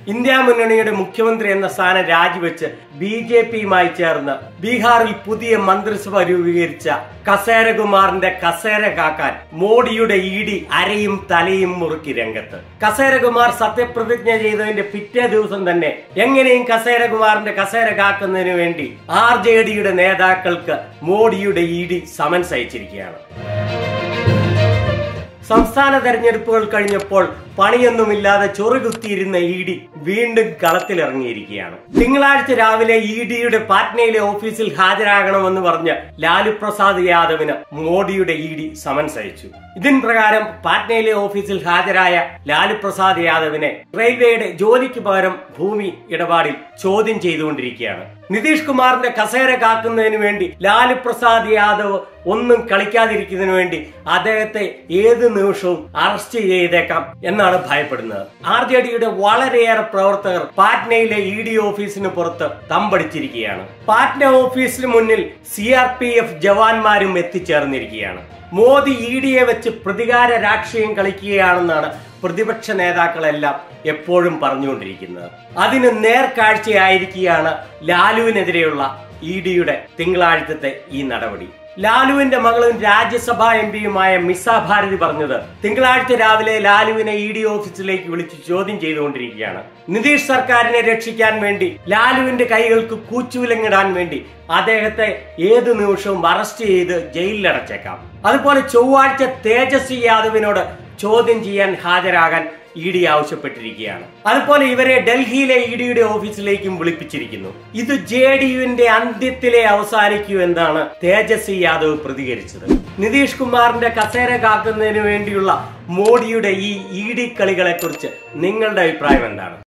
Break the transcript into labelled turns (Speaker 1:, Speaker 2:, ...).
Speaker 1: India മുന്നണിയുടെ മുഖ്യമന്ത്രി എന്ന സ്ഥാനം രാജിവെച്ച് ബി ജെ പിയുമായി ചേർന്ന് ബീഹാറിൽ പുതിയ മന്ത്രിസഭ രൂപീകരിച്ച കസേരകുമാറിന്റെ കസേര കാക്കാൻ മോഡിയുടെ ഇഡി അരയും തലയും മുറുക്കി രംഗത്ത് കസേരകുമാർ സത്യപ്രതിജ്ഞ ചെയ്തതിന്റെ പിറ്റേ ദിവസം തന്നെ എങ്ങനെയും കസേരകുമാറിന്റെ കസേര കാക്കുന്നതിന് വേണ്ടി ആർ ജെ ഡിയുടെ നേതാക്കൾക്ക് മോഡിയുടെ ഇഡി സമൻസ് അയച്ചിരിക്കുകയാണ് സംസ്ഥാന തെരഞ്ഞെടുപ്പുകൾ കഴിഞ്ഞപ്പോൾ പണിയൊന്നുമില്ലാതെ ചൊറുകുത്തിയിരുന്ന ഇ ഡി വീണ്ടും കളത്തിലിറങ്ങിയിരിക്കുകയാണ് തിങ്കളാഴ്ച രാവിലെ ഇ ഡിയുടെ പാറ്റ്നയിലെ ഓഫീസിൽ ഹാജരാകണമെന്ന് പറഞ്ഞ് ലാലു പ്രസാദ് യാദവിന് മോഡിയുടെ ഇ ഡി സമൻസ് അയച്ചു ഇതിൻ പ്രകാരം പാറ്റ്നയിലെ ഓഫീസിൽ ഹാജരായ ലാലു പ്രസാദ് യാദവിനെ റെയിൽവേയുടെ ജോലിക്ക് പകരം ഭൂമി ഇടപാടിൽ ചോദ്യം ചെയ്തുകൊണ്ടിരിക്കുകയാണ് നിതീഷ് കുമാറിന്റെ കസേര കാക്കുന്നതിന് വേണ്ടി ലാലു പ്രസാദ് യാദവ് ഒന്നും കളിക്കാതിരിക്കുന്നതിന് വേണ്ടി അദ്ദേഹത്തെ ഏത് നിമിഷവും അറസ്റ്റ് ചെയ്തേക്കാം എന്നാണ് ഭയപ്പെടുന്നത് ആർ ജെ ഡിയുടെ വളരെയേറെ പ്രവർത്തകർ പാറ്റ്നയിലെ ഇ ഡി ഓഫീസിന് പുറത്ത് തമ്പടിച്ചിരിക്കുകയാണ് പാറ്റ്ന ഓഫീസിന് മുന്നിൽ സി ആർ പി എഫ് ജവാന്മാരും എത്തിച്ചേർന്നിരിക്കുകയാണ് മോദി ഇ ഡിയെ വെച്ച് പ്രതികാര രാഷ്ട്രീയം കളിക്കുകയാണെന്നാണ് പ്രതിപക്ഷ നേതാക്കളെല്ലാം എപ്പോഴും പറഞ്ഞുകൊണ്ടിരിക്കുന്നത് അതിന് നേർക്കാഴ്ചയായിരിക്കുകയാണ് ലാലുവിനെതിരെയുള്ള ഇ ഡിയുടെ തിങ്കളാഴ്ചത്തെ ഈ നടപടി ലാലുവിന്റെ മകളും രാജ്യസഭാ എം പിയുമായ മിസ ഭാരതി പറഞ്ഞത് തിങ്കളാഴ്ച രാവിലെ ലാലുവിനെ ഇ ഡി ഓഫീസിലേക്ക് വിളിച്ച് ചോദ്യം ചെയ്തുകൊണ്ടിരിക്കുകയാണ് നിതീഷ് സർക്കാരിനെ രക്ഷിക്കാൻ വേണ്ടി ലാലുവിന്റെ കൈകൾക്ക് കൂച്ചുവിലങ്ങിടാൻ വേണ്ടി അദ്ദേഹത്തെ ഏത് നിമിഷവും അറസ്റ്റ് ചെയ്ത് ജയിലിലടച്ചേക്കാം അതുപോലെ ചൊവ്വാഴ്ച തേജസ്വി യാദവിനോട് ചോദ്യം ചെയ്യാൻ ഹാജരാകാൻ ഇ ഡി ആവശ്യപ്പെട്ടിരിക്കുകയാണ് അതുപോലെ ഇവരെ ഡൽഹിയിലെ ഇ ഡിയുടെ ഓഫീസിലേക്കും വിളിപ്പിച്ചിരിക്കുന്നു ഇത് ജെ ഡി യുവിന്റെ അന്ത്യത്തിലെ അവസാനിക്കൂ എന്നാണ് തേജസ്വി യാദവ് പ്രതികരിച്ചത് നിതീഷ് കുമാറിന്റെ കസേര കാക്കുന്നതിന് വേണ്ടിയുള്ള മോഡിയുടെ ഈ ഇ ഡി കളികളെ കുറിച്ച് നിങ്ങളുടെ അഭിപ്രായം എന്താണ്